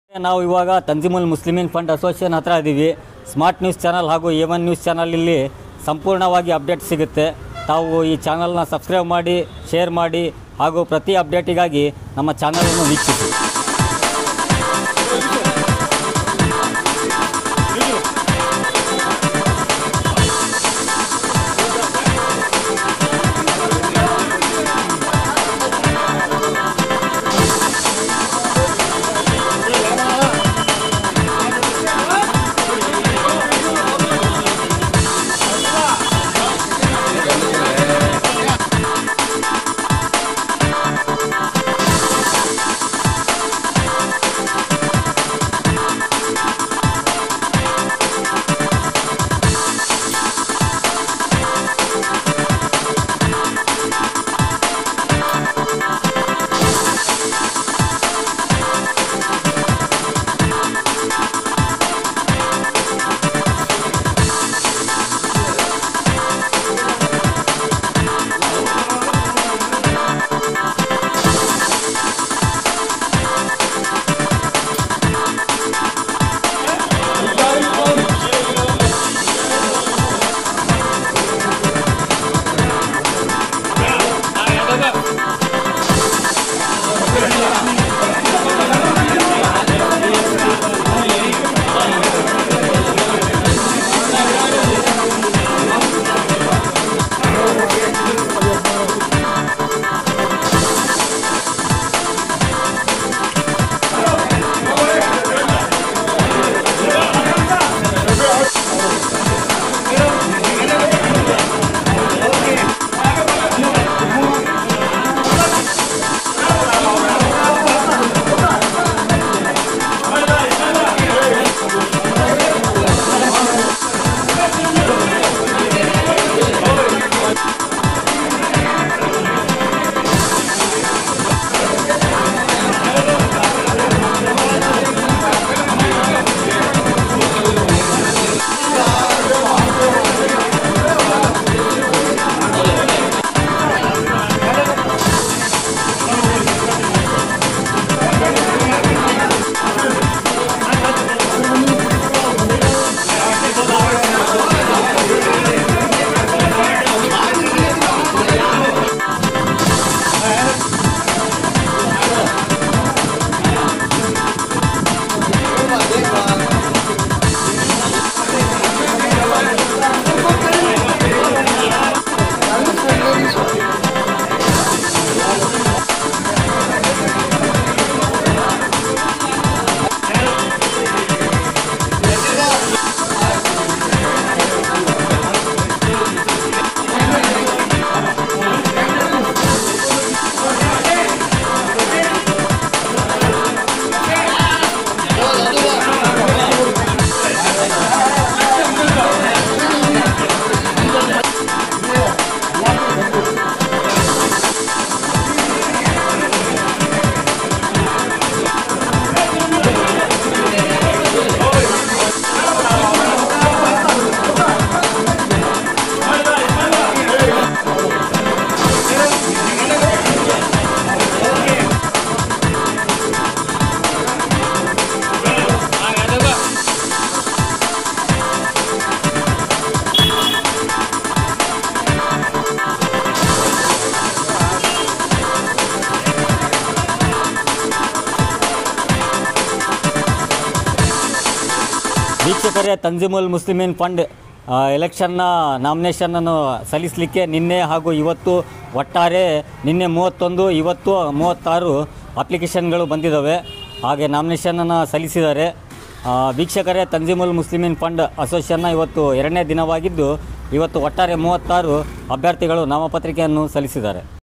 ನಾವು ಇವಾಗ ತಂಜಿಮುಲ್ Muslimeen fund association ಹತ್ರ ಇದ್ದೀವಿ ಸ್ಮಾರ್ಟ್ ನ್ಯೂಸ್ ಚಾನಲ್ ಹಾಗೂ ಎ ಒನ್ ನ್ಯೂಸ್ ಚಾನಲಲ್ಲಿ ಸಂಪೂರ್ಣವಾಗಿ ಅಪ್ಡೇಟ್ ಸಿಗುತ್ತೆ ತಾವು ಈ ಚಾನಲ್ನ ಸಬ್ಸ್ಕ್ರೈಬ್ ಮಾಡಿ ಶೇರ್ ಮಾಡಿ ಹಾಗೂ ಪ್ರತಿ ಅಪ್ಡೇಟಿಗಾಗಿ ನಮ್ಮ ಚಾನಲನ್ನು ವೀಕ್ಷಿಸಿ ವೀಕ್ಷಕರೇ ತಂಜಿಮುಲ್ ಮುಸ್ಲಿಮೀನ್ ಫಂಡ್ ಆ, ಎಲೆಕ್ಷನ್ನ ನಾಮಿನೇಷನನ್ನು ಸಲ್ಲಿಸಲಿಕ್ಕೆ ನಿನ್ನೆ ಹಾಗೂ ಇವತ್ತು ಒಟ್ಟಾರೆ ನಿನ್ನೆ ಮೂವತ್ತೊಂದು ಇವತ್ತು ಮೂವತ್ತಾರು ಅಪ್ಲಿಕೇಶನ್ಗಳು ಬಂದಿದ್ದಾವೆ ಹಾಗೆ ನಾಮಿನೇಷನನ್ನು ಸಲ್ಲಿಸಿದ್ದಾರೆ ಆ, ವೀಕ್ಷಕರೇ ತಂಜಿಮುಲ್ ಮುಸ್ಲಿಮೀನ್ ಫಂಡ್ ಅಸೋಸಿಯೇಷನ್ನ ಇವತ್ತು ಎರಡನೇ ದಿನವಾಗಿದ್ದು ಇವತ್ತು ಒಟ್ಟಾರೆ ಮೂವತ್ತಾರು ಅಭ್ಯರ್ಥಿಗಳು ನಾಮಪತ್ರಿಕೆಯನ್ನು ಸಲ್ಲಿಸಿದ್ದಾರೆ